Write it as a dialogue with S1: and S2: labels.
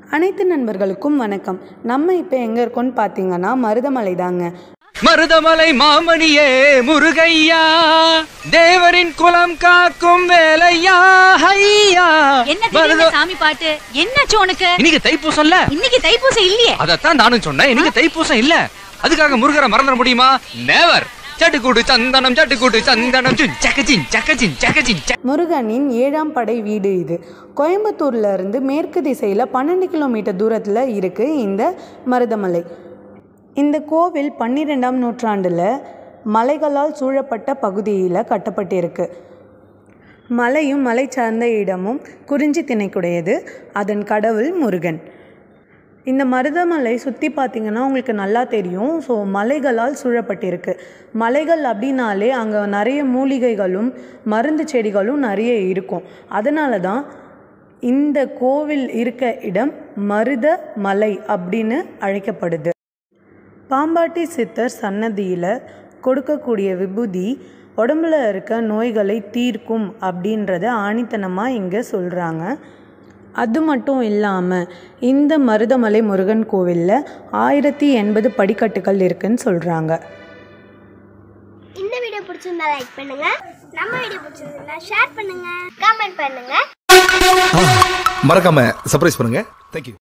S1: அனைத்து நண்பர்களுக்கும் வணக்கம் நம்ம இப்போ எங்கே இருக்கோம்னு பார்த்தீங்கன்னா மருதமலை தாங்க
S2: மருதமலை மாமணியே முருகையா தேவரின் குலம் காக்கும் வேலையா ஐயா
S3: என்ன திடீர்னு சாமி பாட்டு என்னாச்சு உனக்கு
S2: இன்னைக்கு தைப்பூசம்ல
S3: இன்னைக்கு தைப்பூசம் இல்லையே
S2: அதத்தான் நானும் சொன்னேன் இன்னைக்கு தைப்பூசம் இல்ல அதுக்காக முருகரை மறந்துட முடியுமா நேவர் சட்டுக்கூடு சந்தனம் சட்டுக்கூடு சந்தனம் சக்கச்சின் சக்கச்சின் சக்கச்சின்
S1: முருகனின் ஏழாம் படை வீடு இது கோயம்புத்தூர்ல இருந்து மேற்கு திசையில் பன்னெண்டு கிலோமீட்டர் தூரத்தில் இருக்குது இந்த மருதமலை இந்த கோவில் பன்னிரெண்டாம் நூற்றாண்டில் மலைகளால் சூழப்பட்ட பகுதியில் கட்டப்பட்டிருக்கு மலையும் மலை சார்ந்த இடமும் குறிஞ்சி திணைக்குடையது அதன் கடவுள் முருகன் இந்த மருதமலை சுற்றி பார்த்தீங்கன்னா உங்களுக்கு நல்லா தெரியும் ஸோ மலைகளால் சூழப்பட்டிருக்கு மலைகள் அப்படின்னாலே அங்கே நிறைய மூலிகைகளும் மருந்து செடிகளும் நிறைய இருக்கும் அதனால தான் இந்த கோவில் இருக்க இடம் மருத மலை அப்படின்னு அழைக்கப்படுது பாம்பாட்டி சித்தர் சன்னதியில் கொடுக்கக்கூடிய விபூதி உடம்புல இருக்க நோய்களை தீர்க்கும் அப்படின்றத ஆணித்தனமாக இங்கே சொல்கிறாங்க அது மட்டும் இல்லாமல் இந்த மருதமலை முருகன் கோவிலில் ஆயிரத்தி எண்பது படிக்கட்டுகள் இருக்குன்னு சொல்கிறாங்க
S4: இந்த வீடியோ பிடிச்சிருந்தா லைக் பண்ணுங்க நம்ம வீடியோ பிடிச்சிருந்தா ஷேர் பண்ணுங்க கமெண்ட் பண்ணுங்க
S5: மறக்காம சர்ப்ரைஸ் பண்ணுங்க தேங்க்யூ